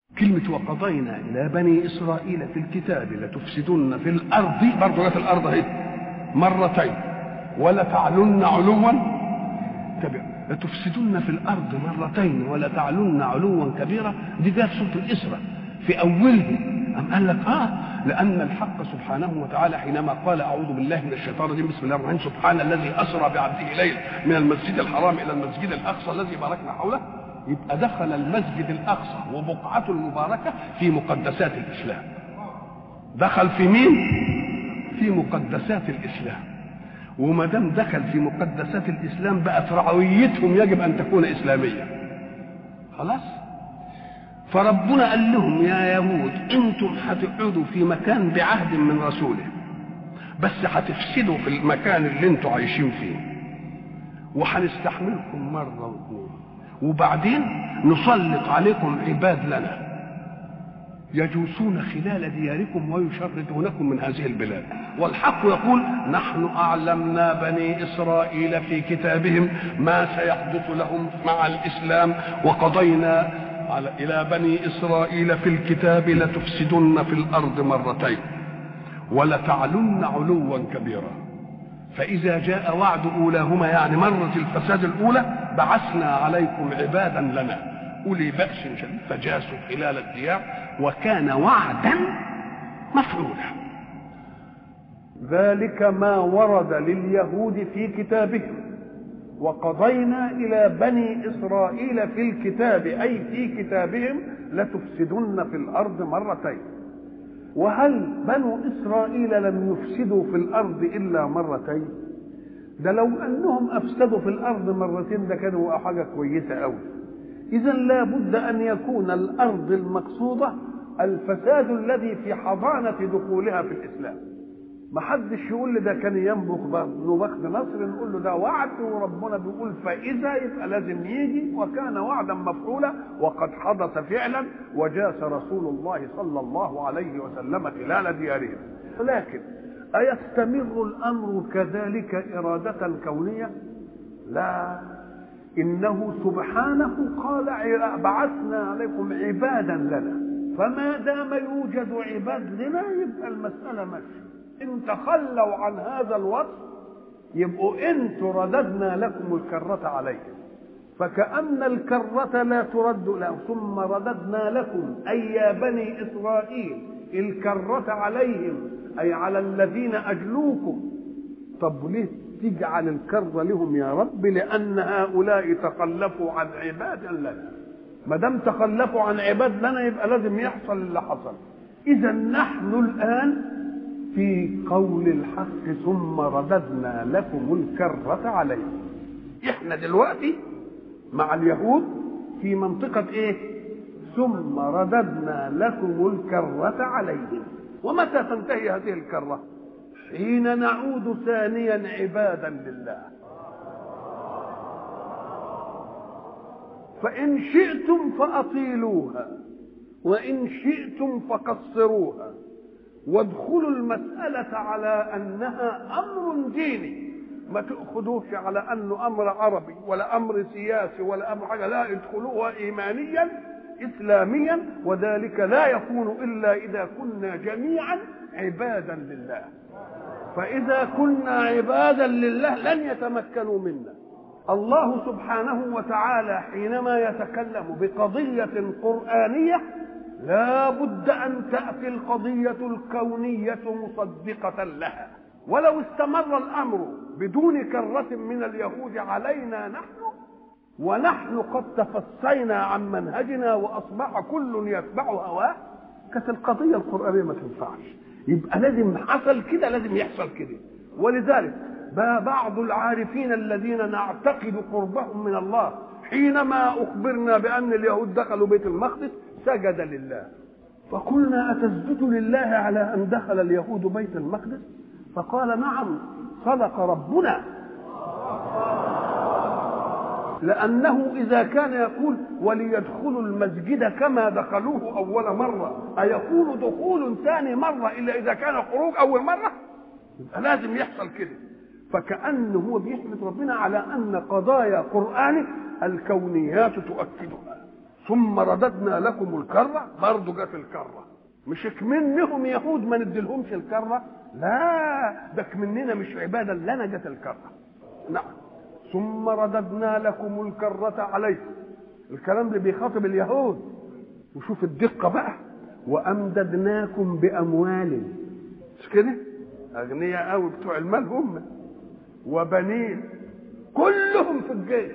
كلمة وقضينا إلى بني إسرائيل في الكتاب لتفسدن في الأرض برضه جت الأرض أهي مرتين ولتعلن علوا كبيرا لتفسدن في الأرض مرتين ولتعلن علوا كبيرا دي جت سورة الإسراء في أوله أم قال لك آه لأن الحق سبحانه وتعالى حينما قال أعوذ بالله من الشيطان الرجيم بسم الله الرحمن الرحيم سبحان الذي أسرى بعبده ليلا من المسجد الحرام إلى المسجد الأقصى الذي باركنا حوله يبقى دخل المسجد الاقصى وبقعته المباركه في مقدسات الاسلام دخل في مين في مقدسات الاسلام وما دام دخل في مقدسات الاسلام بقت رعويتهم يجب ان تكون اسلاميه خلاص فربنا قال لهم يا يهود انتم هتقعدوا في مكان بعهد من رسوله بس هتفسدوا في المكان اللي انتم عايشين فيه وهنستحملكم مره واثنين وبعدين نسلط عليكم عباد لنا يجوسون خلال دياركم ويشردونكم من هذه البلاد والحق يقول نحن أعلمنا بني إسرائيل في كتابهم ما سيحدث لهم مع الإسلام وقضينا على إلى بني إسرائيل في الكتاب لتفسدن في الأرض مرتين ولتعلن علوا كبيرا فإذا جاء وعد أولاهما يعني مرة الفساد الأولى بعثنا عليكم عبادا لنا أولي بأس شديد فجاسوا خلال الديار وكان وعدا مفعولا ذلك ما ورد لليهود في كتابهم وقضينا إلى بني إسرائيل في الكتاب أي في كتابهم لتفسدن في الأرض مرتين وهل بنو إسرائيل لم يفسدوا في الأرض إلا مرتين ده لو أنهم أفسدوا في الأرض مرتين ده كانوا حاجة كويسة أوي إذا لا بد أن يكون الأرض المقصودة الفساد الذي في حضانة دخولها في الإسلام ما حدش يقول لي ده كان ينبخ بنو بخت نصر نقول له ده وعد وربنا بيقول فإذا يبقى لازم يجي وكان وعدا مفعولا وقد حدث فعلا وجاس رسول الله صلى الله عليه وسلم خلال ديارهم ولكن أيستمر الأمر كذلك إرادة كونية؟ لا إنه سبحانه قال بعثنا عليكم عبادا لنا فما دام يوجد عباد لنا يبقى المسألة ماشية إن تخلوا عن هذا الوصف يبقوا انتوا رددنا لكم الكرة عليهم فكأن الكرة لا ترد لهم ثم رددنا لكم أي يا بني إسرائيل الكرة عليهم أي على الذين أجلوكم طب ليه تجعل الكرة لهم يا رب لأن هؤلاء تخلفوا عن عباد لنا ما دام تخلفوا عن عباد لنا يبقى لازم يحصل اللي حصل إذا نحن الآن في قول الحق ثم رددنا لكم الكرة عليهم احنا دلوقتي مع اليهود في منطقة ايه ثم رددنا لكم الكرة عليهم ومتى تنتهي هذه الكرة حين نعود ثانيا عبادا لله فإن شئتم فأطيلوها وإن شئتم فقصروها وادخلوا المسألة على أنها أمر ديني ما تأخذوش على أنه أمر عربي ولا أمر سياسي ولا أمر حاجة لا ادخلوها إيمانيا إسلاميا وذلك لا يكون إلا إذا كنا جميعا عبادا لله فإذا كنا عبادا لله لن يتمكنوا منا الله سبحانه وتعالى حينما يتكلم بقضية قرآنية لا بد أن تأتي القضية الكونية مصدقة لها ولو استمر الأمر بدون كرة من اليهود علينا نحن ونحن قد تفصينا عن منهجنا وأصبح كل يتبع هواه كانت القضية القرآنية ما تنفعش يبقى لازم حصل كده لازم يحصل كده ولذلك بعض العارفين الذين نعتقد قربهم من الله حينما أخبرنا بأن اليهود دخلوا بيت المقدس سجد لله فقلنا أتسجد لله على أن دخل اليهود بيت المقدس فقال نعم صدق ربنا لأنه إذا كان يقول وليدخلوا المسجد كما دخلوه أول مرة أيكون دخول ثاني مرة إلا إذا كان خروج أول مرة يبقى لازم يحصل كده فكأنه هو بيحمد ربنا على أن قضايا قرآنه الكونيات تؤكدها ثم رددنا لكم الكرة برضه جت الكرة مش منهم يهود ما نديلهمش الكرة لا ده مننا مش عبادة لنا جت الكرة نعم ثم رددنا لكم الكرة عليكم الكلام اللي بيخاطب اليهود وشوف الدقة بقى وأمددناكم بأموال مش كده أغنياء قوي بتوع المال هم وبنين كلهم في الجيش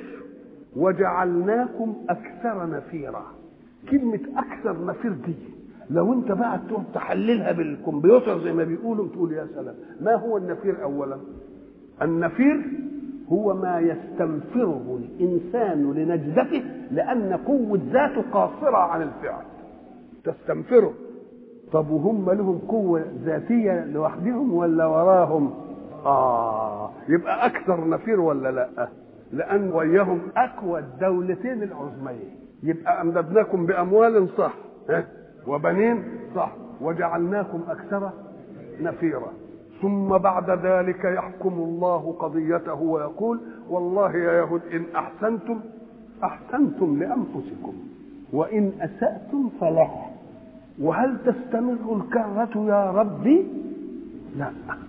وجعلناكم أكثر نفيرا كلمة أكثر نفير دي لو أنت بقى تقعد تحللها بالكمبيوتر زي ما بيقولوا تقول يا سلام ما هو النفير أولا النفير هو ما يستنفره الإنسان لنجدته لأن قوة ذاته قاصرة عن الفعل تستنفره طب وهم لهم قوة ذاتية لوحدهم ولا وراهم آه يبقى أكثر نفير ولا لا لأن وياهم أقوى الدولتين العظميين يبقى أمددناكم بأموال صح ها؟ وبنين صح وجعلناكم أكثر نفيرا ثم بعد ذلك يحكم الله قضيته ويقول والله يا يهود إن أحسنتم أحسنتم لأنفسكم وإن أسأتم فلها وهل تستمر الكرة يا ربي لا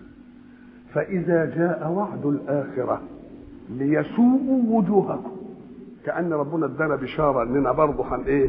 فإذا جاء وعد الآخرة ليسوءوا وجوهكم كأن ربنا ادانا بشارة اننا برضه هن ايه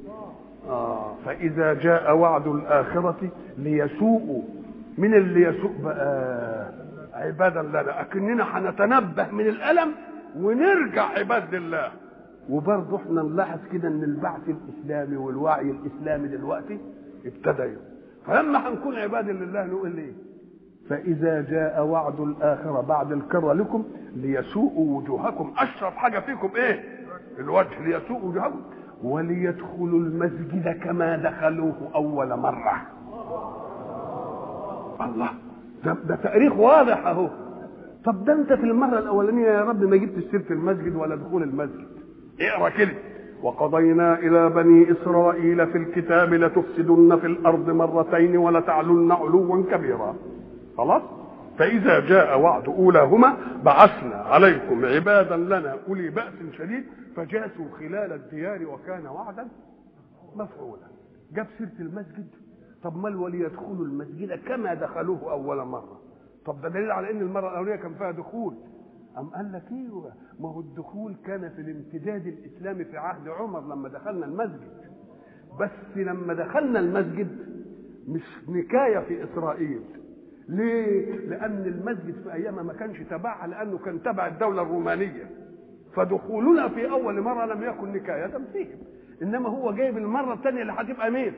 آه فإذا جاء وعد الآخرة ليسوءوا من اللي يسوء بقى عبادا لنا أكننا هنتنبه من الألم ونرجع عباد لله وبرضه احنا نلاحظ كده ان البعث الاسلامي والوعي الاسلامي دلوقتي ابتدى فلما هنكون عبادا لله نقول ايه فإذا جاء وعد الآخرة بعد الكرة لكم ليسوءوا وجوهكم أشرف حاجة فيكم إيه؟ الوجه ليسوءوا وجوهكم وليدخلوا المسجد كما دخلوه أول مرة الله ده, ده تاريخ واضح أهو طب ده أنت في المرة الأولانية يا رب ما جبتش سيرة المسجد ولا دخول المسجد اقرا كده وقضينا إلى بني إسرائيل في الكتاب لتفسدن في الأرض مرتين ولتعلن علوا كبيرا خلاص فإذا جاء وعد أولاهما بعثنا عليكم عبادا لنا أولي بأس شديد فجاسوا خلال الديار وكان وعدا مفعولا جاب سيرة المسجد طب ما وليدخلوا المسجد كما دخلوه أول مرة طب ده دليل على أن المرة الأولية كان فيها دخول أم قال لك ايوه ما هو الدخول كان في الامتداد الإسلامي في عهد عمر لما دخلنا المسجد بس لما دخلنا المسجد مش نكاية في إسرائيل ليه؟ لأن المسجد في أيامها ما كانش تبعها لأنه كان تبع الدولة الرومانية فدخولنا في أول مرة لم يكن نكاية فيهم إنما هو جايب المرة الثانية اللي هتبقى مين؟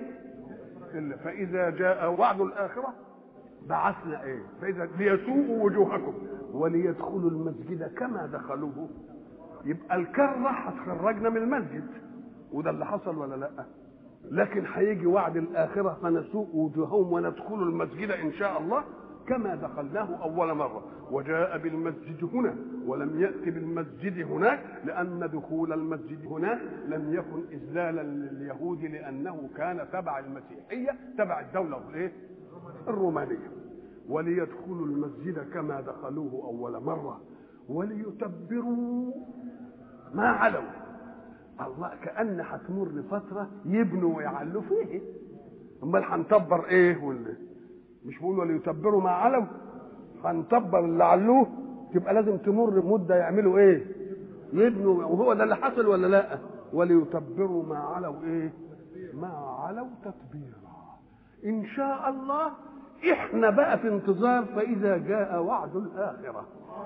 فإذا جاء وعد الآخرة بعثنا إيه؟ فإذا ليسوءوا وجوهكم وليدخلوا المسجد كما دخلوه يبقى الكرة هتخرجنا من المسجد وده اللي حصل ولا لأ؟ لكن هيجي وعد الآخرة فنسوء وجوههم وندخل المسجد إن شاء الله كما دخلناه أول مرة وجاء بالمسجد هنا ولم يأت بالمسجد هناك لأن دخول المسجد هناك لم يكن إذلالا لليهود لأنه كان تبع المسيحية تبع الدولة الإيه؟ الرومانية وليدخلوا المسجد كما دخلوه أول مرة وليتبروا ما علوا الله كأن هتمر فترة يبنوا ويعلوا فيه امال هنطبر ايه ولا مش بيقولوا ليتبروا ما علوا هنطبر اللي علوه تبقى لازم تمر مده يعملوا ايه يبنوا وهو ده اللي حصل ولا لا وليتبروا ما علوا ايه ما علوا تتبيرا ان شاء الله احنا بقى في انتظار فاذا جاء وعد الاخره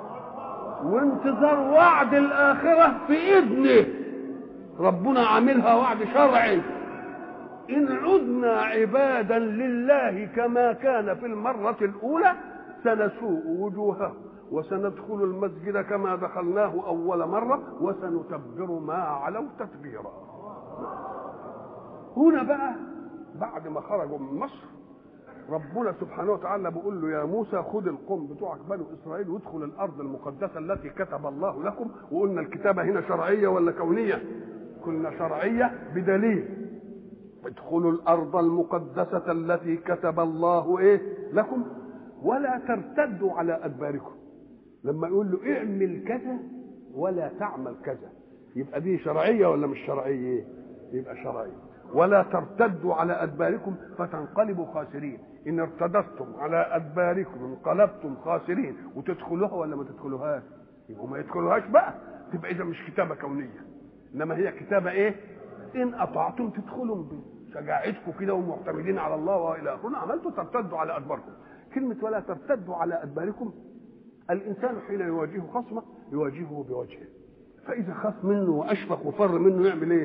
وانتظار وعد الاخره في اذنه ربنا عاملها وعد شرعي إن عدنا عبادا لله كما كان في المرة الأولى سنسوء وجوههم وسندخل المسجد كما دخلناه أول مرة وسنتبر ما علوا تتبيرا هنا بقى بعد ما خرجوا من مصر ربنا سبحانه وتعالى بيقول له يا موسى خذ القوم بتوعك بنو اسرائيل وادخل الارض المقدسه التي كتب الله لكم وقلنا الكتابه هنا شرعيه ولا كونيه؟ كنا شرعية بدليل ادخلوا الأرض المقدسة التي كتب الله إيه لكم ولا ترتدوا على أدباركم لما يقول له اعمل كذا ولا تعمل كذا يبقى دي شرعية ولا مش شرعية يبقى شرعي ولا ترتدوا على ادباركم فتنقلبوا خاسرين ان ارتدتم على ادباركم انقلبتم خاسرين وتدخلوها ولا ما تدخلوهاش يبقوا ما يدخلوهاش بقى تبقى اذا مش كتابه كونيه انما هي كتابه ايه ان اطعتم تدخلوا بشجاعتكم كده ومعتمدين على الله والى اخره عملتوا ترتدوا على ادباركم كلمه ولا ترتدوا على ادباركم الانسان حين يواجهه خصمه يواجهه بوجهه فاذا خاف منه واشفق وفر منه يعمل ايه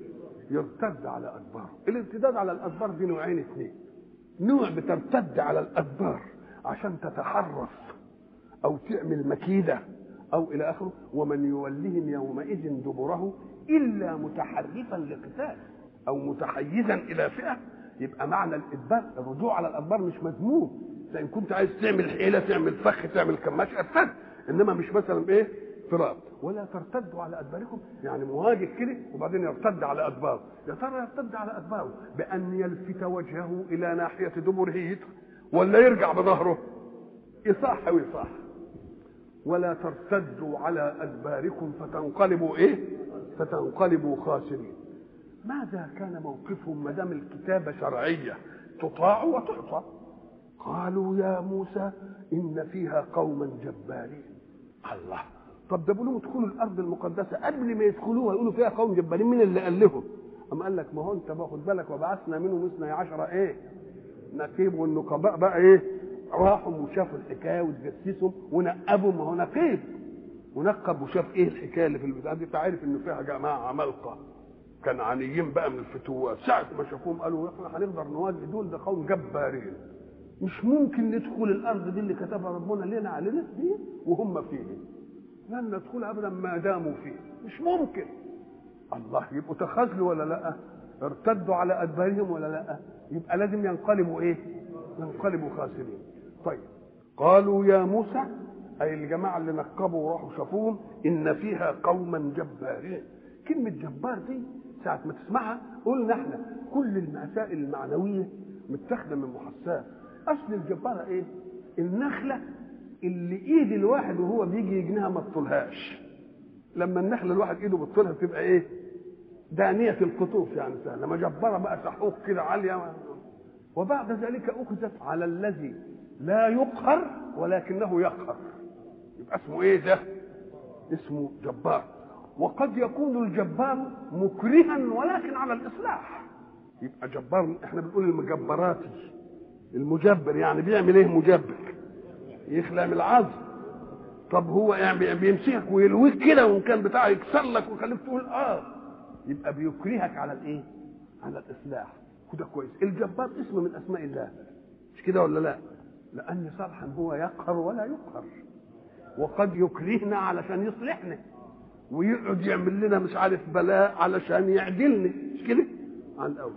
يرتد على ادباره الارتداد على الادبار دي نوعين اثنين نوع بترتد على الادبار عشان تتحرف او تعمل مكيده او الى اخره ومن يولهم يومئذ دبره الا متحرفا لقتال او متحيزا الى فئه يبقى معنى الادبار الرجوع على الادبار مش مذموم لان كنت عايز تعمل حيله تعمل فخ تعمل كماش ارتد انما مش مثلا ايه فرار ولا ترتدوا على ادباركم يعني مواجه كده وبعدين يرتد على ادباره يا ترى يرتد على ادباره بان يلفت وجهه الى ناحيه دبره يدخل ولا يرجع بظهره يصح ويصح ولا ترتدوا على ادباركم فتنقلبوا ايه فتنقلبوا خاسرين ماذا كان موقفهم ما دام الكتابه شرعيه تطاع وتعطى قالوا يا موسى ان فيها قوما جبارين الله طب ده بيقولوا ادخلوا الارض المقدسه قبل ما يدخلوها يقولوا فيها قوم جبارين مين اللي قال لهم؟ اما قال لك ما هو انت باخد بالك وبعثنا منهم اثني عشر ايه؟ نقيب والنقباء بقى ايه؟ راحوا وشافوا الحكايه وتجسسهم ونقبوا ما هو نقيب ونقب وشاف ايه الحكايه اللي في البتاع دي فعرف انه فيها جماعه عمالقه كنعانيين بقى من الفتوات ساعه ما شافوهم قالوا احنا هنقدر نواجه دول ده قوم جبارين مش ممكن ندخل الارض دي اللي كتبها ربنا لنا علينا دي وهم فيه لن ندخلها ابدا ما داموا فيه مش ممكن الله يبقوا تخاذلوا ولا لا ارتدوا على ادبارهم ولا لا يبقى لازم ينقلبوا ايه ينقلبوا خاسرين طيب قالوا يا موسى اي الجماعه اللي نقبوا وراحوا شافوهم ان فيها قوما جبارين كلمه جبار دي ساعه ما تسمعها قلنا احنا كل المسائل المعنويه متاخده من محسات اصل الجباره ايه النخله اللي ايد الواحد وهو بيجي يجنيها ما تطولهاش لما النخله الواحد ايده بتطولها بتبقى ايه دانية القطوف يعني سهل لما جبارة بقى سحوق كده عالية وبعد ذلك أخذت على الذي لا يقهر ولكنه يقهر يبقى اسمه ايه ده اسمه جبار وقد يكون الجبار مكرها ولكن على الإصلاح يبقى جبار احنا بنقول المجبراتي المجبر يعني بيعمل ايه مجبر يخلع من العظم طب هو يعني بيمسكك ويلويك كده وان كان بتاعه يكسر لك ويخليك تقول اه يبقى بيكرهك على الايه؟ على الاصلاح وده كويس الجبار اسم من اسماء الله مش كده ولا لا؟ لان صالحا هو يقهر ولا يقهر وقد يكرهنا علشان يصلحنا ويقعد يعمل لنا مش عارف بلاء علشان يعدلنا مش كده؟ عن الاول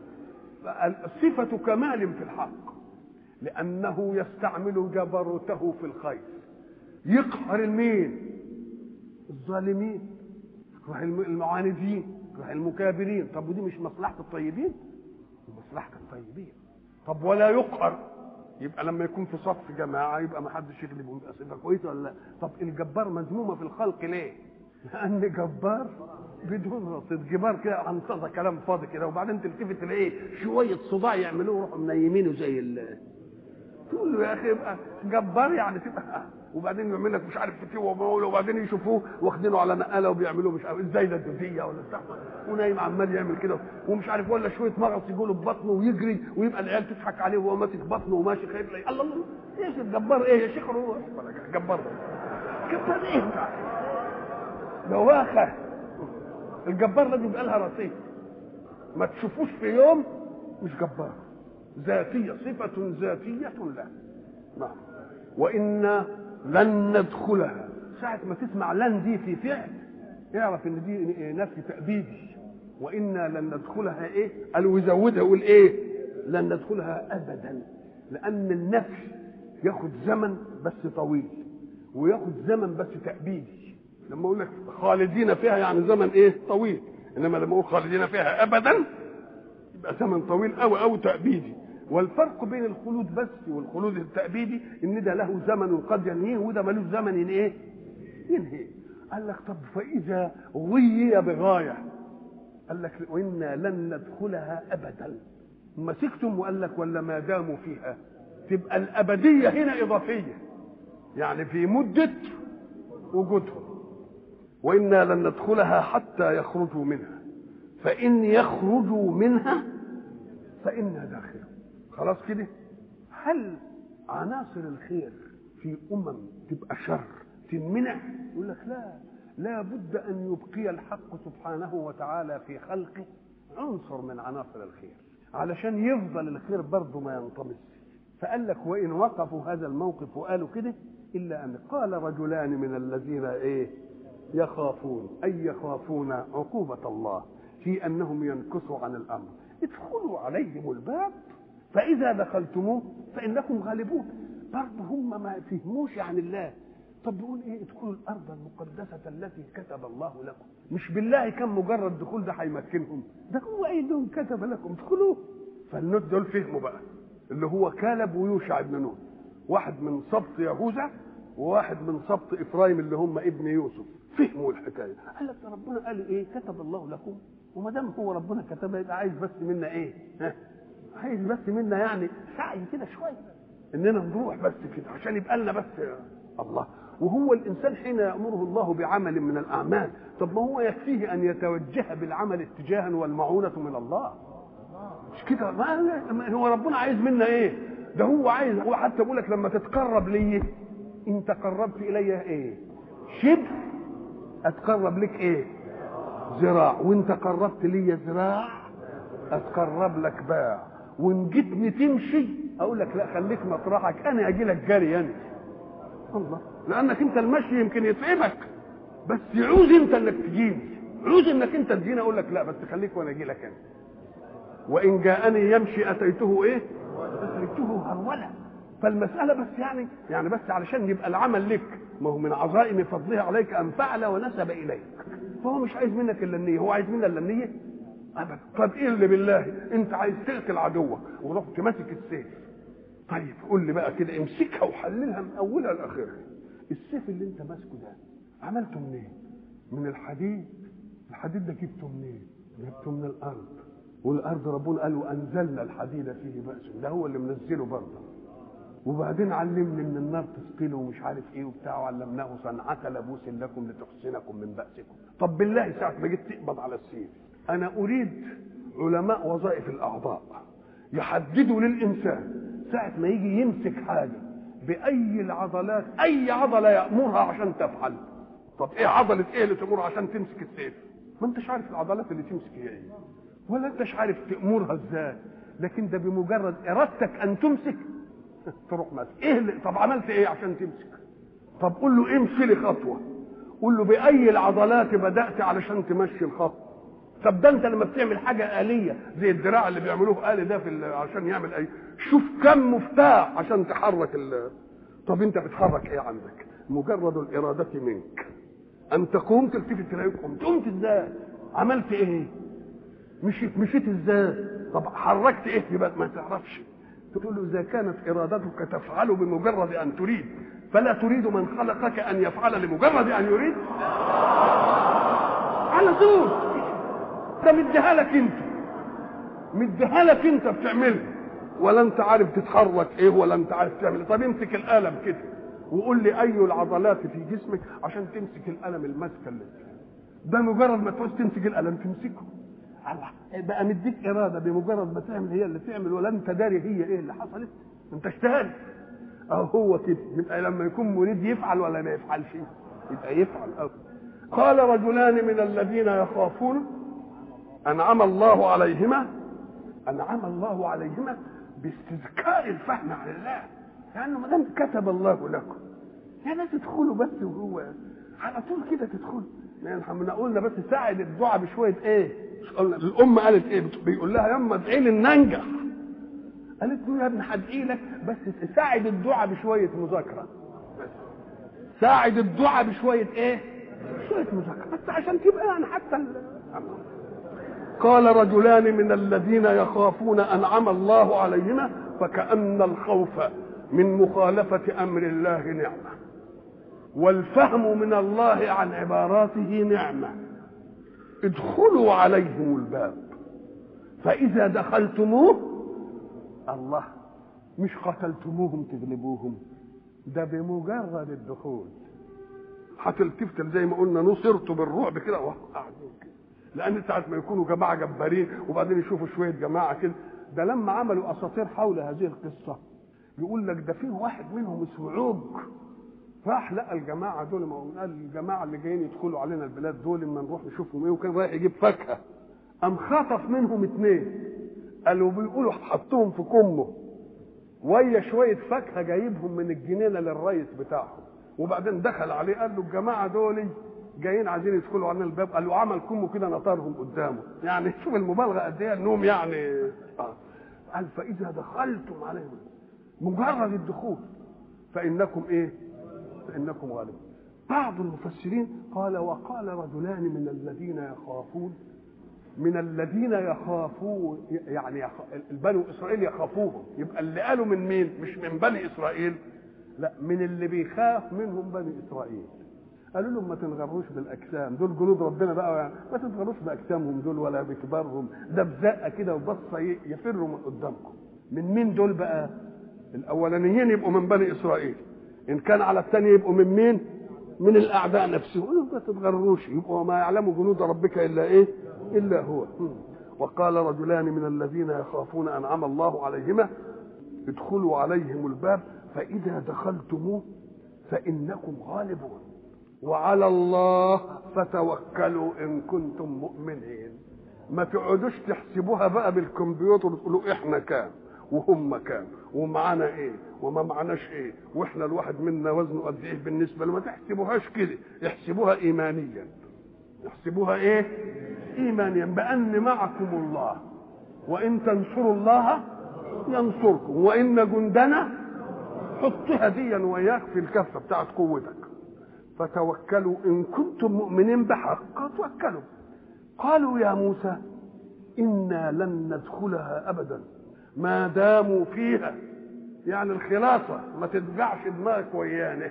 صفة كمال في الحق لأنه يستعمل جبروته في الخير يقهر المين الظالمين يكره المعاندين يكره المكابرين طب ودي مش مصلحة الطيبين مصلحة الطيبين طب ولا يقهر يبقى لما يكون في صف جماعة يبقى ما حدش يغلبهم يبقى صفة كويسة ولا لا طب الجبار مذمومة في الخلق ليه لأن جبار بدون رصيد جبار كده عنصزة كلام فاضي كده وبعدين تلتفت تلاقيه شوية صداع يعملوه يروحوا منيمينه زي ال تقول له يا اخي يبقى جبار يعني تبقى وبعدين يعمل لك مش عارف فتوه ومول وبعدين يشوفوه واخدينه على نقاله وبيعملوا مش عارف ازاي ده الدفيه ولا بتاع ونايم عمال يعمل كده ومش عارف ولا شويه مغص يقولوا في بطنه ويجري ويبقى العيال تضحك عليه وهو ماسك بطنه وماشي خايف الله الله ايش الجبار ايه يا شيخ روح جبار جبار ايه دواخه الجبار لازم يبقى لها رصيد ما تشوفوش في يوم مش جبار ذاتية صفة ذاتية له نعم وإنا لن ندخلها ساعة ما تسمع لن دي في فعل اعرف ان دي نفي تأبيدي وإنا لن ندخلها ايه قال ويزودها يقول ايه لن ندخلها أبدا لأن النفي ياخد زمن بس طويل وياخد زمن بس تأبيدي لما اقول لك خالدين فيها يعني زمن ايه طويل انما لما اقول خالدين فيها ابدا يبقى زمن طويل قوي قوي تأبيدي والفرق بين الخلود بس والخلود التأبيدي ان ده له زمن قد ينهيه وده ملوش زمن ايه؟ ينهي قال لك طب فإذا غي بغاية قال لك وانا لن ندخلها ابدا مسكتم وقال لك ولا ما داموا فيها تبقى الابديه هنا اضافيه يعني في مده وجودهم وانا لن ندخلها حتى يخرجوا منها فان يخرجوا منها فانا داخلون خلاص كده هل عناصر الخير في امم تبقى شر تنمنع يقول لك لا لا بد ان يبقي الحق سبحانه وتعالى في خلقه عنصر من عناصر الخير علشان يفضل الخير برضه ما ينطمس فقال لك وان وقفوا هذا الموقف وقالوا كده الا ان قال رجلان من الذين ايه يخافون اي يخافون عقوبه الله في انهم ينكثوا عن الامر ادخلوا عليهم الباب فاذا دخلتموه فانكم غالبون برضه هم ما فهموش عن الله طب بيقول ايه ادخلوا الارض المقدسه التي كتب الله لكم مش بالله كان مجرد دخول ده هيمكنهم ده هو ايه دون كتب لكم ادخلوه فالنوت دول فهموا بقى اللي هو كالب ويوشع بن نون واحد من سبط يهوذا وواحد من سبط افرايم اللي هم ابن يوسف فهموا الحكايه قال لك ربنا قال ايه كتب الله لكم وما دام هو ربنا كتبها يبقى عايز بس منا ايه ها عايز بس منا يعني سعي كده شويه اننا نروح بس كده عشان يبقى لنا بس الله وهو الانسان حين يامره الله بعمل من الاعمال طب ما هو يكفيه ان يتوجه بالعمل اتجاها والمعونه من الله مش كده ما هو ربنا عايز منا ايه ده هو عايز هو حتى بيقول لك لما تتقرب لي ان تقربت الي ايه شبر اتقرب لك ايه ذراع وانت قربت لي ذراع اتقرب لك باع وان جيتني تمشي اقول لك لا خليك مطرحك انا اجي لك جري انا الله لانك انت المشي يمكن يتعبك بس يعوز انت انك تجيني عوز انك انت تجيني اقول لك لا بس خليك وانا اجي لك انا وان جاءني يمشي اتيته ايه اتيته هروله فالمساله بس يعني يعني بس علشان يبقى العمل لك ما هو من عظائم فضله عليك ان فعل ونسب اليك فهو مش عايز منك الا النيه هو عايز منا الا النيه ابدا طب ايه اللي بالله انت عايز تقتل عدوك ورحت ماسك السيف طيب قول لي بقى كده امسكها وحللها من اولها لاخرها السيف اللي انت ماسكه ده عملته منين من الحديد الحديد ده جبته منين جبته من الارض والارض ربنا قال وانزلنا الحديد فيه باس ده هو اللي منزله برضه وبعدين علمني من النار تثقله ومش عارف ايه وبتاع وعلمناه صنعة لبوس لكم لتحسنكم من بأسكم طب بالله ساعة ما جيت تقبض على السيف أنا أريد علماء وظائف الأعضاء يحددوا للإنسان ساعة ما يجي يمسك حاجة بأي العضلات أي عضلة يأمرها عشان تفعل طب إيه عضلة إيه اللي تأمرها عشان تمسك السيف ما أنتش عارف العضلات اللي تمسك هي إيه ولا أنتش عارف تأمرها إزاي لكن ده بمجرد إرادتك أن تمسك تروح ماسك ايه اللي طب عملت ايه عشان تمسك طب قول له امشي لي خطوه قول له باي العضلات بدات علشان تمشي الخطوه طب ده انت لما بتعمل حاجه آلية زي الدراع اللي بيعملوه آلي ده في عشان يعمل اي شوف كم مفتاح عشان تحرك ال طب انت بتحرك ايه عندك مجرد الإرادة منك أن تقوم تلتفت تلاقيك قمت قمت ازاي عملت ايه مشيت مشيت ازاي طب حركت ايه يبقى ما تعرفش تقول له اذا كانت ارادتك تفعل بمجرد ان تريد فلا تريد من خلقك ان يفعل لمجرد ان يريد على طول ده مديها لك انت مديها لك انت بتعملها ولا انت عارف تتحرك ايه ولا انت عارف تعمل طب امسك القلم كده وقول لي اي العضلات في جسمك عشان تمسك القلم الماسكه اللي ده مجرد ما تعوز تمسك القلم تمسكه الله بقى مديك اراده بمجرد ما تعمل هي اللي تعمل ولا انت داري هي ايه اللي حصلت انت اشتهل اهو هو كده يبقى لما يكون مريد يفعل ولا ما يفعلش يبقى يفعل أو. قال رجلان من الذين يخافون انعم الله عليهما انعم الله عليهما باستذكار الفهم عن الله لانه ما دام كتب الله لكم يا ناس ادخلوا بس وهو على طول كده تدخلوا يعني احنا قلنا بس ساعد الدعاء بشويه ايه الام قالت ايه بيقول لها يما ادعي لي ان انجح قالت له يا ابني هدعي لك بس ساعد الدعاء بشويه مذاكره ساعد الدعاء بشويه ايه شويه مذاكره بس عشان تبقى يعني حتى ال... قال رجلان من الذين يخافون انعم الله عليهما فكأن الخوف من مخالفة أمر الله نعمة والفهم من الله عن عباراته نعمة ادخلوا عليهم الباب فإذا دخلتموه الله مش قتلتموهم تغلبوهم ده بمجرد الدخول هتلتفت زي ما قلنا نصرت بالرعب كده وقاعدين كده لان ساعه ما يكونوا جماعه جبارين وبعدين يشوفوا شويه جماعه كده ده لما عملوا اساطير حول هذه القصه يقول لك ده في واحد منهم اسمه عوج راح لقى الجماعه دول ما قال الجماعه اللي جايين يدخلوا علينا البلاد دول اما نروح نشوفهم ايه وكان رايح يجيب فاكهه قام خطف منهم اثنين قالوا بيقولوا حطهم في كمه ويا شويه فاكهه جايبهم من الجنينه للريس بتاعهم وبعدين دخل عليه قال له الجماعه دول جايين عايزين يدخلوا علينا الباب قال له عمل كمه كده نطرهم قدامه يعني شوف المبالغه قد ايه انهم يعني آه. قال فاذا دخلتم عليهم مجرد الدخول فانكم ايه فانكم غالبون بعض المفسرين قال وقال رجلان من الذين يخافون من الذين يخافون يعني يخ... البنو اسرائيل يخافوهم يبقى اللي قالوا من مين مش من بني اسرائيل لا من اللي بيخاف منهم بني اسرائيل قالوا لهم ما تنغروش بالاجسام دول جنود ربنا بقى يعني ما تنغروش باجسامهم دول ولا بكبارهم ده بزقه كده وبصه يفروا من قدامكم من مين دول بقى الاولانيين يبقوا من بني اسرائيل ان كان على الثاني يبقوا من مين من الاعداء نفسهم ما تتغروش يبقوا ما يعلم جنود ربك الا ايه الا هو وقال رجلان من الذين يخافون انعم الله عليهما ادخلوا عليهم الباب فاذا دخلتموه فانكم غالبون وعلى الله فتوكلوا ان كنتم مؤمنين ما تقعدوش تحسبوها بقى بالكمبيوتر وتقولوا احنا كام وهم كام ومعانا ايه وما معناش ايه واحنا الواحد منا وزنه قد ايه بالنسبه له ما تحسبوهاش كده احسبوها ايمانيا احسبوها ايه ايمانيا بان معكم الله وان تنصروا الله ينصركم وان جندنا حطها ديا وياك في الكفه بتاعت قوتك فتوكلوا ان كنتم مؤمنين بحق توكلوا قالوا يا موسى انا لن ندخلها ابدا ما داموا فيها يعني الخلاصه ما تدفعش دماغك ويانا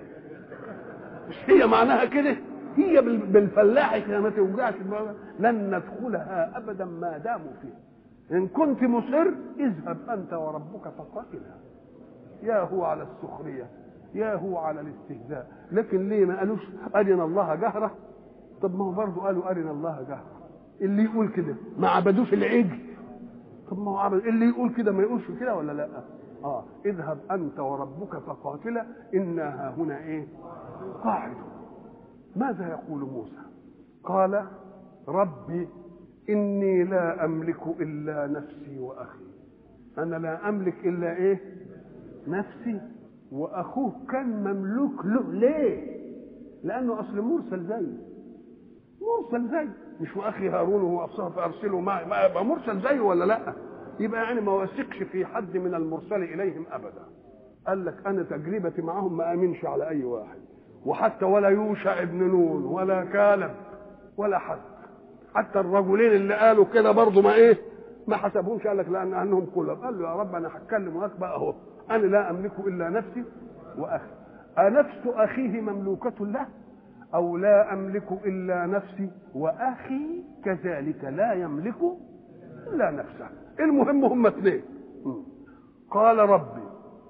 مش هي معناها كده هي بالفلاح كده ما توجعش دماغك لن ندخلها ابدا ما داموا فيها ان كنت مصر اذهب انت وربك فقاتلا يا هو على السخريه يا هو على الاستهزاء لكن ليه ما قالوش ارنا الله جهره طب ما هو برضه قالوا ارنا الله جهره اللي يقول كده ما عبدوش العجل طب ما هو عبد اللي يقول كده ما يقولش كده ولا لا اه اذهب انت وربك فقاتلا انا ها هنا ايه قاعدون ماذا يقول موسى قال ربي اني لا املك الا نفسي واخي انا لا املك الا ايه نفسي واخوه كان مملوك له ليه لانه اصل مرسل زي مرسل زي مش واخي هارون وهو افصح فارسله معي ما يبقى مرسل زيه ولا لا يبقى يعني ما وثقش في حد من المرسل اليهم ابدا قال لك انا تجربتي معهم ما امنش على اي واحد وحتى ولا يوشع ابن نون ولا كالب ولا حد حتى الرجلين اللي قالوا كده برضه ما ايه ما حسبهمش قال لك لان انهم كلهم قال له يا رب انا هتكلم معاك بقى اهو انا لا املك الا نفسي واخي انفس اخيه مملوكه له او لا املك الا نفسي واخي كذلك لا يملك الا نفسه المهم هم اثنين قال ربي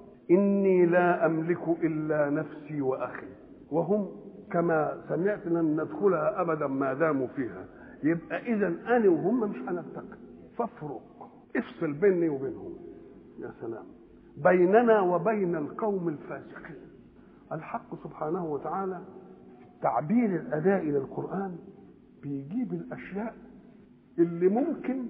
اني لا املك الا نفسي واخي وهم كما سمعت لن ندخلها ابدا ما داموا فيها يبقى اذا انا وهم مش هنلتقي فافرق افصل بيني وبينهم يا سلام بيننا وبين القوم الفاسقين الحق سبحانه وتعالى تعبير الاداء للقران بيجيب الاشياء اللي ممكن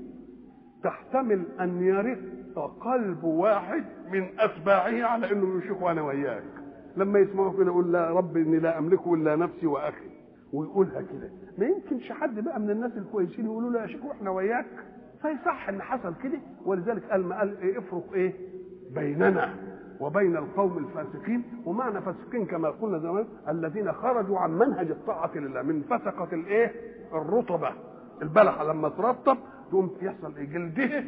تحتمل ان يرق قلب واحد من اتباعه على انه يشيخ وانا وياك لما يسمعوا كده يقول لا رب اني لا املك الا نفسي واخي ويقولها كده ما يمكنش حد بقى من الناس الكويسين يقولوا له يا شيخ واحنا وياك فيصح ان حصل كده ولذلك قال ما قال إيه افرق ايه بيننا وبين القوم الفاسقين ومعنى فاسقين كما قلنا زمان الذين خرجوا عن منهج الطاعة لله من فسقة الايه الرطبة البلحة لما ترطب تقوم يحصل ايه جلدها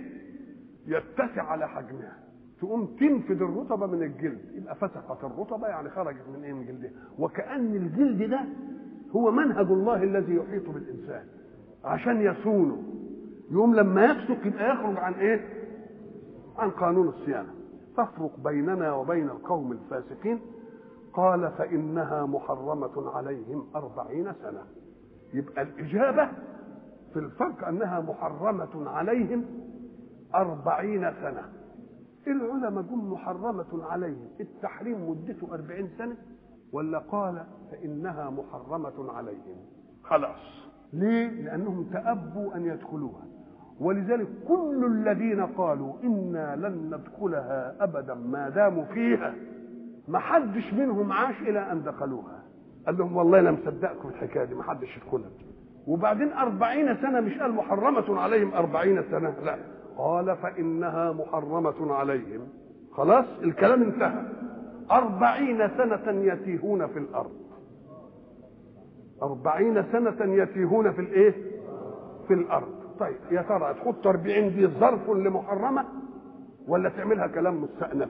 يتسع على حجمها تقوم تنفذ الرطبة من الجلد يبقى فسقت الرطبة يعني خرجت من ايه من جلدها وكأن الجلد ده هو منهج الله الذي يحيط بالإنسان عشان يصونوا يوم لما يفسق يبقى يخرج عن ايه عن قانون الصيانه تفرق بيننا وبين القوم الفاسقين قال فإنها محرمة عليهم أربعين سنة يبقى الإجابة في الفرق أنها محرمة عليهم أربعين سنة العلماء جم محرمة عليهم التحريم مدته أربعين سنة ولا قال فإنها محرمة عليهم خلاص ليه؟ لأنهم تأبوا أن يدخلوها ولذلك كل الذين قالوا إنا لن ندخلها أبدا ما داموا فيها ما حدش منهم عاش إلى أن دخلوها قال لهم والله أنا مصدقكم الحكاية دي ما حدش يدخلها وبعدين أربعين سنة مش قال محرمة عليهم أربعين سنة لا قال فإنها محرمة عليهم خلاص الكلام انتهى أربعين سنة يتيهون في الأرض أربعين سنة يتيهون في الإيه في الأرض طيب يا ترى تحط 40 دي ظرف لمحرمة ولا تعملها كلام مستأنف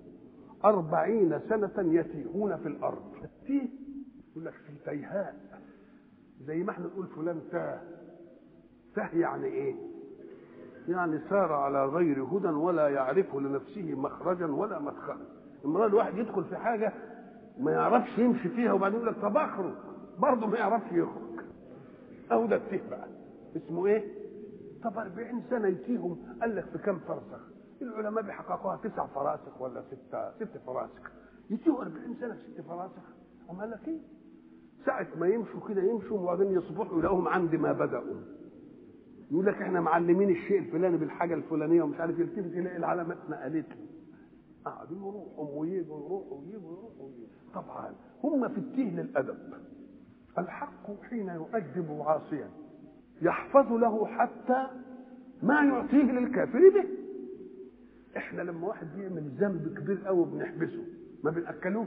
أربعين سنة يتيهون في الأرض التيه يقول لك في تيهاء زي ما احنا نقول فلان تاه تاه يعني ايه يعني سار على غير هدى ولا يعرف لنفسه مخرجا ولا مدخلا امرأة الواحد يدخل في حاجة ما يعرفش يمشي فيها وبعدين يقول لك طب اخرج برضه ما يعرفش يخرج اهو ده التيه بقى اسمه ايه طب 40 سنه يتيهم قال لك في كم فرسخ العلماء بيحققوها تسع فراسخ ولا ستة ست فراسخ يتيهوا 40 سنه في ست فراسخ أم قال لك ايه ساعة ما يمشوا كده يمشوا وبعدين يصبحوا يلاقوهم عند ما بدأوا يقول لك احنا معلمين الشيء الفلاني بالحاجة الفلانية ومش عارف يلتفت يلاقي العلامات نقلت له قعدوا يروحوا ويجوا يروحوا ويجوا يروحوا ويجوا طبعا هم في التيه للأدب الحق حين يؤدب عاصيا يحفظ له حتى ما يعطيه للكافر به احنا لما واحد بيعمل ذنب كبير قوي بنحبسه ما بناكلوش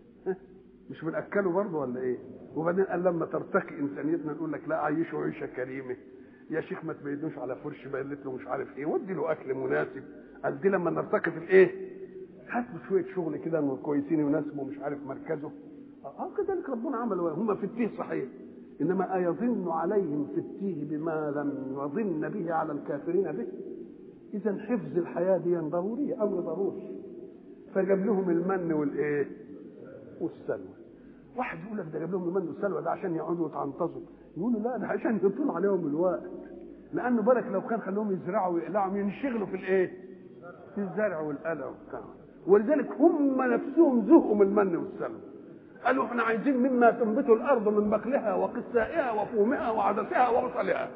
مش بناكله برضه ولا ايه وبعدين قال لما ترتقي انسانيتنا نقول لك لا عيشه عيشه كريمه يا شيخ ما تبيدوش على فرش بقلت له مش عارف ايه ودي له اكل مناسب قال دي لما نرتقي في الايه هات له شويه شغل كده كويسين يناسبوا مش عارف مركزه اه كذلك ربنا عمل هم في التيه صحيح انما ايظن عليهم في التيه بما لم يظن به على الكافرين به اذا حفظ الحياه دي ضروريه امر ضروري فجاب لهم المن والايه والسلوى واحد يقول لك ده جاب لهم المن والسلوى ده عشان يقعدوا يتعنطزوا يقولوا لا ده عشان يطول عليهم الوقت لانه بالك لو كان خلوهم يزرعوا ويقلعوا ينشغلوا في الايه في الزرع والقلع وبتاع ولذلك هم نفسهم زهقوا من المن والسلوى قالوا احنا عايزين مما تنبت الارض من بقلها وقثائها وفومها وعدسها وبصلها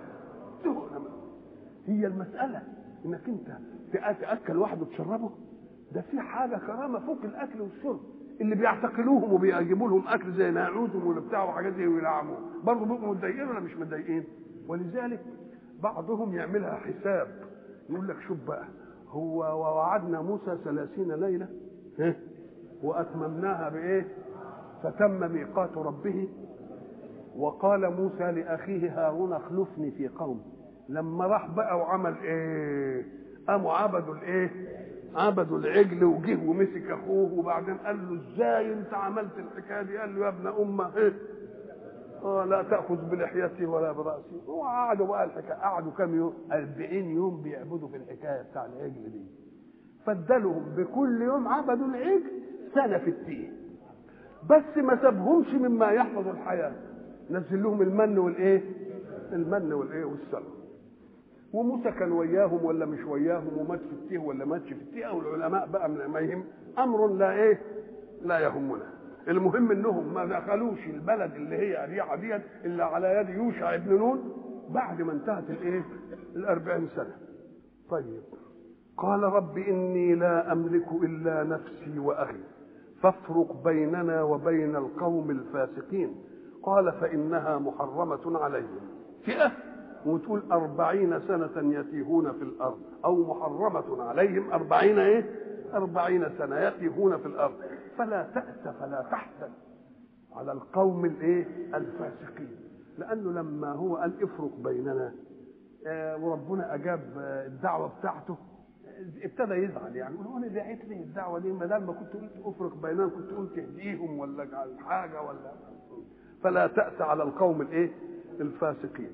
هي المساله انك انت تاكل واحد وتشربه ده في حاجه كرامه فوق الاكل والشرب اللي بيعتقلوهم وبيجيبوا لهم اكل زي ناعوزهم ولا بتاع وحاجات زي ويلعبوا برضه بيبقوا متضايقين ولا مش متضايقين ولذلك بعضهم يعملها حساب يقول لك شوف بقى هو ووعدنا موسى ثلاثين ليله واتممناها بايه فتم ميقات ربه وقال موسى لاخيه هارون اخلفني في قومي لما راح بقى وعمل ايه قاموا عبدوا الايه عبدوا العجل وجه ومسك اخوه وبعدين قال له ازاي انت عملت الحكايه دي قال له يا ابن امه ايه آه لا تاخذ بلحيتي ولا براسي وقعدوا بقى الحكايه قعدوا كام يوم 40 يوم بيعبدوا في الحكايه بتاع العجل دي فدلهم بكل يوم عبدوا العجل سنه في التيه بس ما سابهمش مما يحفظ الحياه نزل لهم المن والايه المن والايه والسلوى وموسى كان وياهم ولا مش وياهم ومات في التيه ولا ماتش في التيه والعلماء بقى ما يهم امر لا ايه لا يهمنا المهم انهم ما دخلوش البلد اللي هي اريحه ديت الا على يد يوشع ابن نون بعد ما انتهت الايه الأربعين سنه طيب قال رب اني لا املك الا نفسي واخي فافرق بيننا وبين القوم الفاسقين قال فانها محرمه عليهم فئه وتقول أربعين سنة يتيهون في الأرض أو محرمة عليهم أربعين إيه أربعين سنة يتيهون في الأرض فلا تأس فلا تحزن على القوم الإيه الفاسقين لأنه لما هو قال افرق بيننا آه وربنا أجاب آه الدعوة بتاعته ابتدى يزعل يعني يقول انا دعيت لي الدعوه دي ما دام ما كنت قلت افرق بينهم كنت قلت اهديهم ولا حاجه ولا فلا تأس على القوم الايه الفاسقين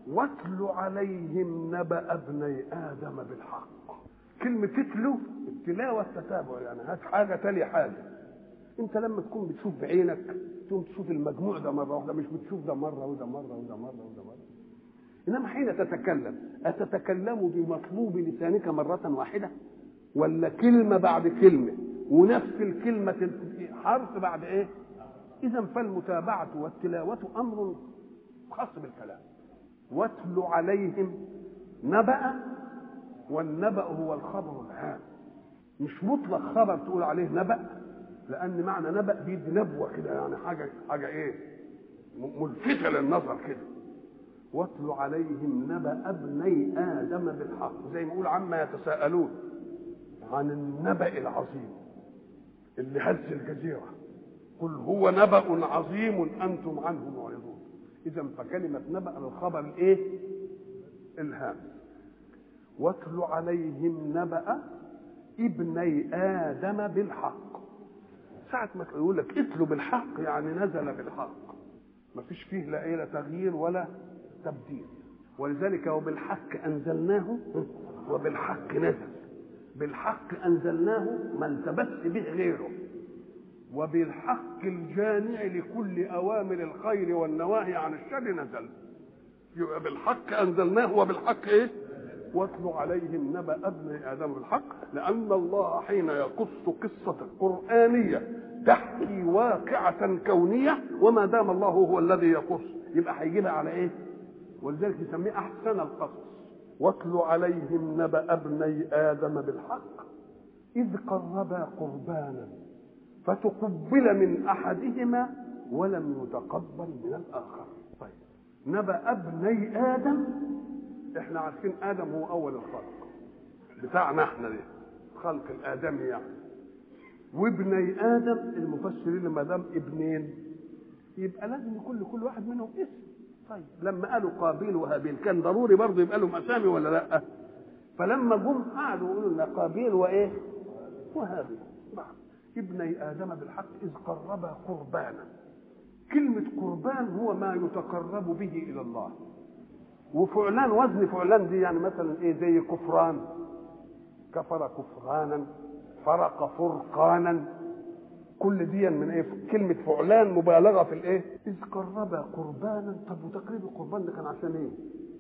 واتل عليهم نبأ ابني آدم بالحق كلمة تتلو التلاوة التتابع يعني هات حاجة تلي حاجة انت لما تكون بتشوف بعينك تقوم تشوف المجموع ده مرة واحدة مش بتشوف ده مرة وده مرة وده مرة وده مرة انما حين تتكلم اتتكلم بمطلوب لسانك مرة واحدة ولا كلمة بعد كلمة ونفس الكلمة حرف بعد ايه اذا فالمتابعة والتلاوة امر خاص بالكلام واتل عليهم نبأ والنبأ هو الخبر العام مش مطلق خبر تقول عليه نبأ لأن معنى نبأ بيدي نبوة كده يعني حاجة حاجة إيه؟ ملفتة للنظر كده واتل عليهم نبأ ابني آدم بالحق زي ما يقول عما يتساءلون عن النبأ العظيم اللي هز الجزيرة قل هو نبأ عظيم أنتم عنه معرضون إذا فكلمة نبأ الخبر الإيه؟ الهام واتل عليهم نبأ ابني آدم بالحق ساعة ما يقول لك اتلوا بالحق يعني نزل بالحق ما فيش فيه لا إيه لا تغيير ولا تبديل ولذلك وبالحق أنزلناه وبالحق نزل بالحق أنزلناه ما التبس به غيره وبالحق الجامع لكل أوامر الخير والنواهي عن الشر نزل يبقى بالحق أنزلناه وبالحق إيه واتلوا عليهم نبأ ابن آدم بالحق لأن الله حين يقص قصة قرآنية تحكي واقعة كونية وما دام الله هو الذي يقص يبقى هيجيبها على إيه؟ ولذلك يسميه أحسن القصص واتلوا عليهم نبأ ابني آدم بالحق إذ قربا قربانا فتقبل من أحدهما ولم يتقبل من الآخر طيب نبأ ابني آدم احنا عارفين ادم هو اول الخلق بتاعنا احنا دي خلق الادمي يعني وابني ادم المفسرين ما دام ابنين يبقى لازم يكون لكل واحد منهم اسم طيب لما قالوا قابيل وهابيل كان ضروري برضه يبقى لهم اسامي ولا لا فلما جم قعدوا يقولوا لنا قابيل وايه وهابيل بعد ابني ادم بالحق اذ قربا قربانا كلمه قربان هو ما يتقرب به الى الله وفعلان وزن فعلان دي يعني مثلا ايه زي كفران كفر كفرانا فرق فرقانا كل دي من ايه كلمة فعلان مبالغة في الايه إذ قربا قربانا طب وتقريب القربان ده كان عشان ايه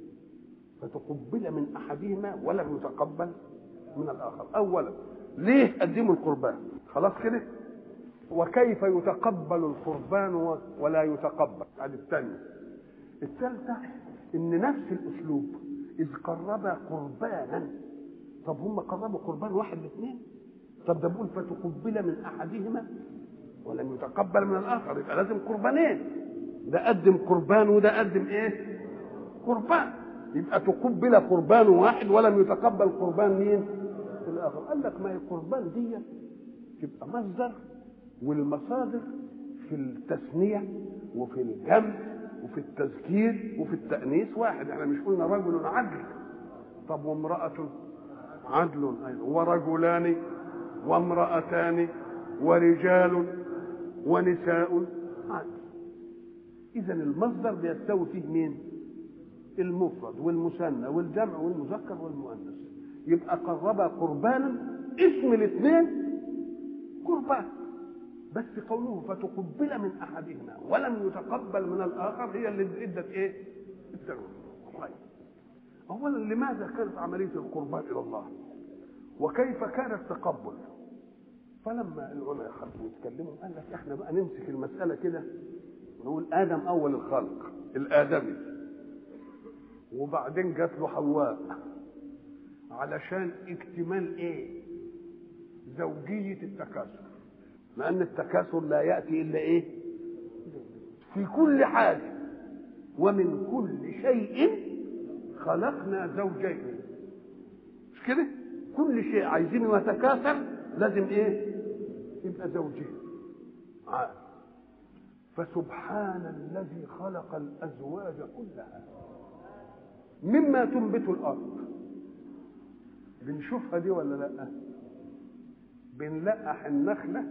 فتقبل من أحدهما ولم يتقبل من الآخر أولا ليه قدموا القربان خلاص كده وكيف يتقبل القربان ولا يتقبل هذه الثانية الثالثة ان نفس الاسلوب اذ قربا قربانا طب هم قربوا قربان واحد لاثنين طب ده بيقول فتقبل من احدهما ولم يتقبل من الاخر يبقى لازم قربانين ده قدم قربان وده قدم ايه قربان يبقى تقبل قربان واحد ولم يتقبل قربان مين الاخر قال لك ما هي قربان دي تبقى مصدر والمصادر في التثنيه وفي الجمع وفي التذكير وفي التأنيث واحد احنا مش قلنا رجل عدل طب وامرأة عدل أيضا ورجلان وامرأتان ورجال ونساء عدل إذا المصدر بيستوي فيه مين؟ المفرد والمثنى والجمع والمذكر والمؤنث يبقى قرب قربانا اسم الاثنين قربان بس قوله فتقبل من احدهما ولم يتقبل من الاخر هي اللي ادت ايه؟ التنوين طيب اولا لماذا كانت عمليه القربان الى الله؟ وكيف كان التقبل؟ فلما العلماء حبوا يتكلموا قال لك احنا بقى نمسك المساله كده نقول ادم اول الخلق الادمي وبعدين جات له حواء علشان اكتمال ايه؟ زوجيه التكاثر لأن التكاثر لا يأتي إلا إيه؟ في كل حاجة ومن كل شيء خلقنا زوجين مش كده؟ كل شيء عايزينه يتكاثر لازم إيه؟ يبقى زوجين عاد فسبحان الذي خلق الأزواج كلها مما تنبت الأرض بنشوفها دي ولا لأ؟ بنلقح النخله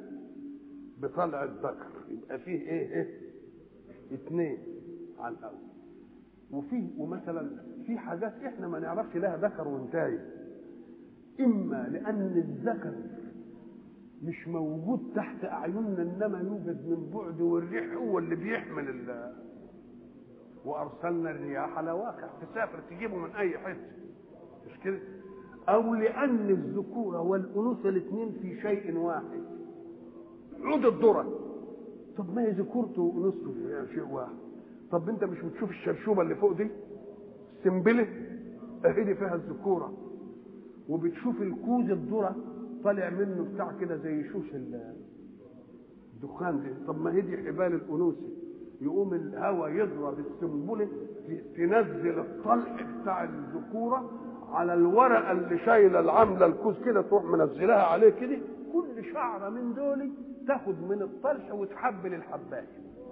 بطلع الذكر يبقى فيه ايه ايه اثنين على الاول وفيه ومثلا في حاجات احنا ما نعرفش لها ذكر وانتاي اما لان الذكر مش موجود تحت اعيننا انما يوجد من بعد والريح هو اللي بيحمل ال وارسلنا الرياح لواقع تسافر تجيبه من اي حته مش كده او لان الذكوره والانوثه الاثنين في شيء واحد عود الذره طب ما هي ذكورته وانوثته يعني شيء واحد طب انت مش بتشوف الشرشوبه اللي فوق دي السنبله اهي دي فيها الذكوره وبتشوف الكوز الذره طالع منه بتاع كده زي شوش الدخان دي طب ما هي دي حبال الانوثه يقوم الهواء يضرب السنبله تنزل الطلق بتاع الذكوره على الورقه اللي شايله العامله الكوز كده تروح منزلها عليه كده كل شعره من دول تاخد من الطرش وتحبل الحبايه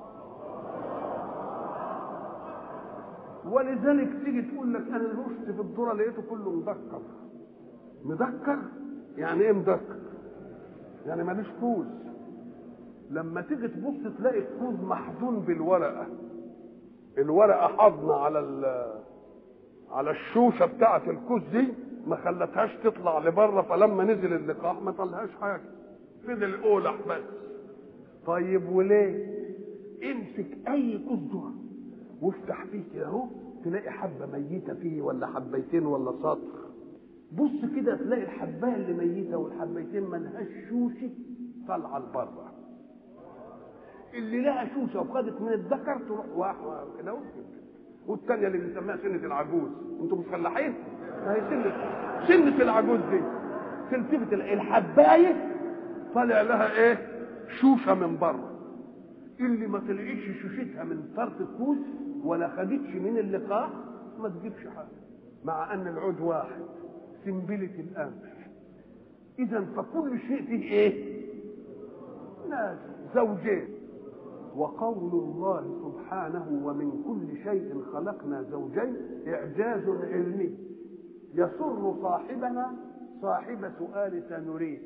ولذلك تيجي تقول لك انا الرشد في الذره لقيته كله مدكر مدكر يعني ايه مدكر يعني ماليش كوز لما تيجي تبص تلاقي الكوز محضون بالورقه الورقه حاضنه على على الشوشه بتاعه الكوز دي ما خلتهاش تطلع لبره فلما نزل اللقاح ما طلعهاش حاجه فضل اولح بس طيب وليه امسك اي كوز ذره وافتح فيه كده اهو تلاقي حبه ميته فيه ولا حبيتين ولا سطر بص كده تلاقي الحبايه اللي ميته والحبيتين ملهاش شوشه طالعه لبره اللي لها شوشه وخدت من الذكر تروح واحده كده والثانيه اللي بنسميها سنه العجوز انتوا مش فلاحين؟ هي سنه سنه العجوز دي تلتفت الحبايه طالع لها ايه؟ شوشه من بره اللي ما طلعتش شوشتها من طرف الكوز ولا خدتش من اللقاح ما تجيبش حاجه مع ان العود واحد سنبله القمح اذا فكل شيء فيه ايه؟ ناس زوجين وقول الله سبحانه ومن كل شيء خلقنا زوجين اعجاز علمي يسر صاحبنا صاحب سؤال سنريد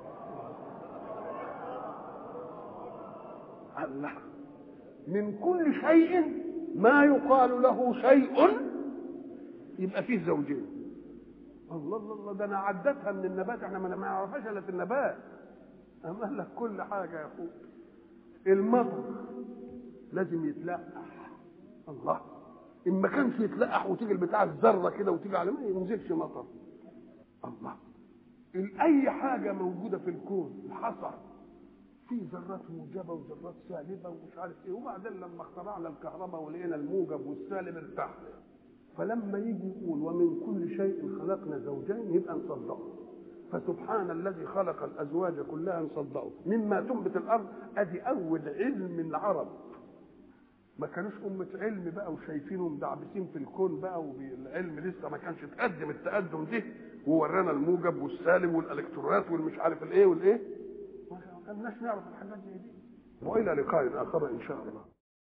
الله من كل شيء ما يقال له شيء يبقى فيه زوجين الله الله الله ده انا عدتها من النبات احنا ما نعرفهاش الا في النبات قال لك كل حاجه يا اخوك المطر لازم يتلقح الله ان ما كانش يتلقح وتيجي البتاع الذره كده وتيجي على ما ينزلش مطر الله اي حاجه موجوده في الكون الحصى في ذرات موجبه وذرات سالبه ومش عارف ايه وبعدين لما اخترعنا الكهرباء ولقينا الموجب والسالب ارتحنا فلما يجي يقول ومن كل شيء خلقنا زوجين يبقى نصدقه فسبحان الذي خلق الازواج كلها نصدقه مما تنبت الارض ادي اول علم العرب ما كانوش أمة علم بقى وشايفينهم دعبسين في الكون بقى والعلم لسه ما كانش تقدم التقدم ده وورانا الموجب والسالب والالكترونات والمش عارف الايه والايه ما كناش نعرف الحاجات دي, دي والى لقاء اخر ان شاء الله